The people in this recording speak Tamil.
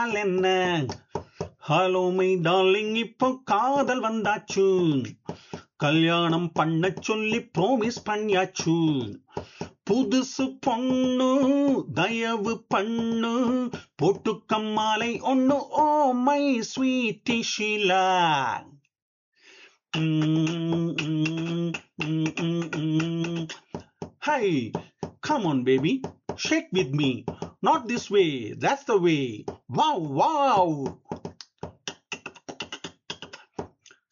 என்றால் என்ன ஹலோ மை டார்லிங் இப்போ காதல் வந்தாச்சு கல்யாணம் பண்ண சொல்லி ப்ரோமிஸ் பண்ணியாச்சு புதுசு பொண்ணு தயவு பண்ணு போட்டு கம்மாலை ஒண்ணு oh my sweet Sheela hi come on baby shake with me not this way that's the way wow wow